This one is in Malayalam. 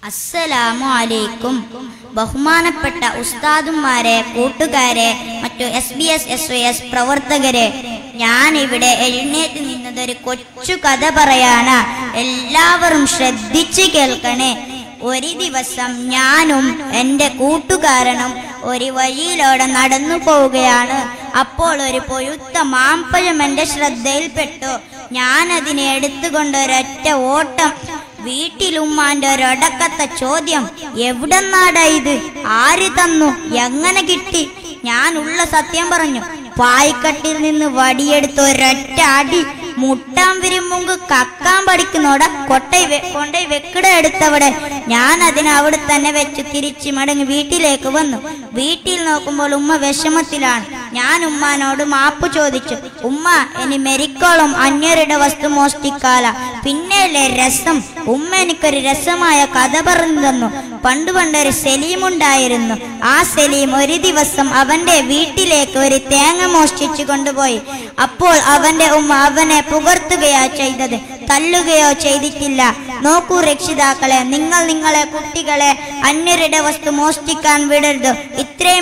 അസ്സലാമു അലൈക്കും ബഹുമാനപ്പെട്ട ഉസ്താദുമാരെ കൂട്ടുകാരെ മറ്റു S B S S Y S പ്രവർത്തകരെ ഞാൻ ഇവിടെ എഴുന്നേറ്റ് നിന്നതൊരു കൊച്ചു കഥ പറയാണ് എല്ലാവരും ശ്രദ്ധിച്ചു കേൾക്കണേ ഒരു ദിവസം ഞാനും എൻ്റെ കൂട്ടുകാരനും ഒരു വഴിയിലൂടെ നടന്നു പോവുകയാണ് അപ്പോൾ ഒരു പൊഴുത്ത മാമ്പഴം എൻ്റെ ശ്രദ്ധയിൽപ്പെട്ടു ഞാൻ അതിനെ എടുത്തുകൊണ്ട് ഒരൊറ്റ ഓട്ടം വീട്ടിലുമ്മാന്റെ ഒരൊടക്കത്തെ ചോദ്യം എവിടെന്നാടാ ഇത് ആര് തന്നു എങ്ങനെ കിട്ടി ഞാൻ ഉള്ള സത്യം പറഞ്ഞു പായ്ക്കട്ടിൽ നിന്ന് വടിയെടുത്ത് ഒരൊറ്റ അടി മുട്ടാൻ വരുമ്പുങ്ക് കക്കാൻ പഠിക്കുന്നോട കൊട്ടൈ കൊണ്ടേ വെക്കിട എടുത്തവിടെ ഞാൻ അതിനെ അവിടെ തന്നെ വെച്ച് തിരിച്ച് മടങ്ങി വീട്ടിലേക്ക് വന്നു വീട്ടിൽ നോക്കുമ്പോൾ ഉമ്മ വിഷമത്തിലാണ് ഞാൻ ഉമ്മാനോട് മാപ്പ് ചോദിച്ചു ഉമ്മ ഇനി മെരിക്കോളം അന്യരുടെ വസ്തു മോഷ്ടിക്കാല പിന്നെയല്ലേ രസം ഉമ്മ എനിക്കൊരു രസമായ കഥ പറഞ്ഞു തന്നു പണ്ട് പണ്ടൊരു സലീം ഉണ്ടായിരുന്നു ആ സലീം ഒരു ദിവസം അവന്റെ വീട്ടിലേക്ക് ഒരു തേങ്ങ മോഷ്ടിച്ചു കൊണ്ടുപോയി അപ്പോൾ അവന്റെ ഉമ്മ അവനെ പുകർത്തുകയാ ചെയ്തത് തല്ലുകയോ ചെയ്തിട്ടില്ല നോക്കൂ രക്ഷിതാക്കളെ നിങ്ങൾ നിങ്ങളെ കുട്ടികളെ അന്യരുടെ വസ്തു മോഷ്ടിക്കാൻ വിടരുത് ഇത്രയും